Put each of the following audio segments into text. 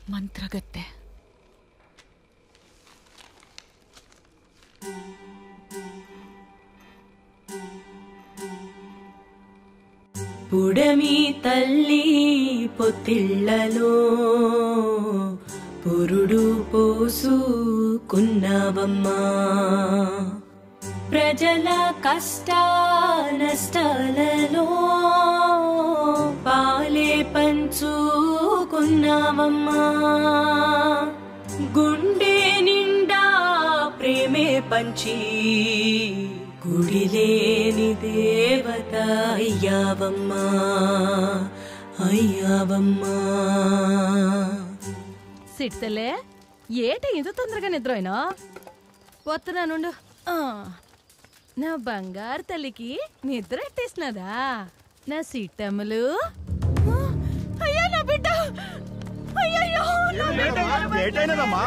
ಮಂತ್ರಗತ್ತೆ పుడమి తల్లి పొత్తిళ్లలో పురుడు పోసుకున్నావమ్మా ప్రజల కష్ట నష్టాలలో పాలే పంచుకున్నావమ్మా గుండె నిండా ప్రేమే పంచి గుడిలేని దేవత అయ్యావమ్మా అయ్యావమ్మా సిట్తలే ఏటి ఇంత తొందరగా నిద్రైనా వస్తున్నానుండు ఆ, నా బంగారు తల్లికి నిద్ర ఎట్టేసినదా నా సిట్టములు ఆ, అయ్యా నా బిడ్డ అయ్యయ్యో, నా బిడ్డ ఏటైనదమ్మా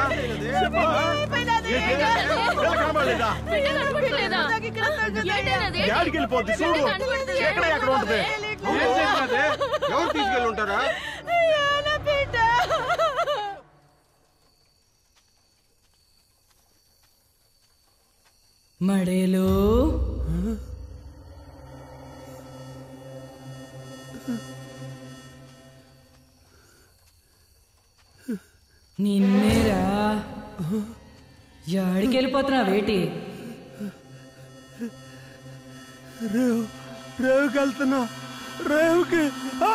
కనబడలేదా బిడ్డ కనపడలేదా? ఏంటన్నది? యాడికి వెళ్ళిపోద్ది చూడు కనపడలేదు. ఎక్కడ ఎక్కడ ఉంటది ఎవరు తీసుకెళ్ళి ఉంటారా అయ్యో, నా బిడ్డ మడేలో నిన్నేరా యాడికి వెళ్ళిపోతున్నావు వేటి రేవు రేవుకి వెళ్తున్నా రేవుకి ఆ!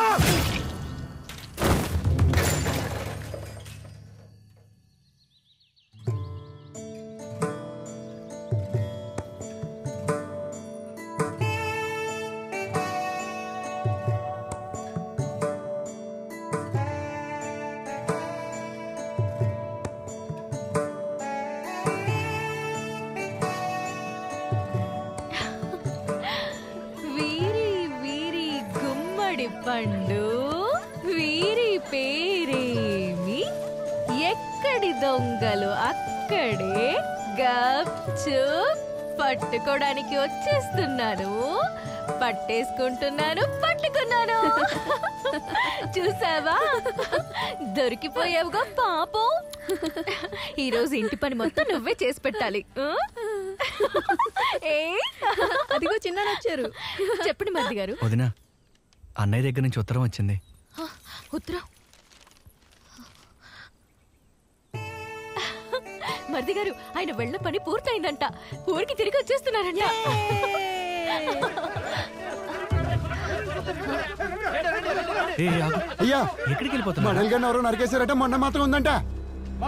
వీరి వీరి గుమ్మడి పండు వీరి పేరేమి ఎక్కడి దొంగలు అక్కడే గప్చు పట్టుకోవడానికి వచ్చేస్తున్నాను పట్టేసుకుంటున్నాను పట్టుకున్నాను చూసావా దొరికిపోయావుగా పాపం ఈరోజు ఇంటి పని మొత్తం నువ్వే చేసి పెట్టాలి ఆ? ఏ అదిగో చిన్న వచ్చారు చెప్పండి మరిది గారు వదినా అన్నయ్య దగ్గర నుంచి ఉత్తరం వచ్చింది ఉత్తరం మరిది గారు ఆయన వెళ్ళ పని పూర్తయిందంట ఊరికి తిరిగి వచ్చేస్తున్నారంట ఏ ఆగు. అయ్యా ఎక్కడికి వెళ్ళిపోతున్నా మడల్ గన్న ఎవరో నరికేశారట మొన్న మాత్రం ఉందంట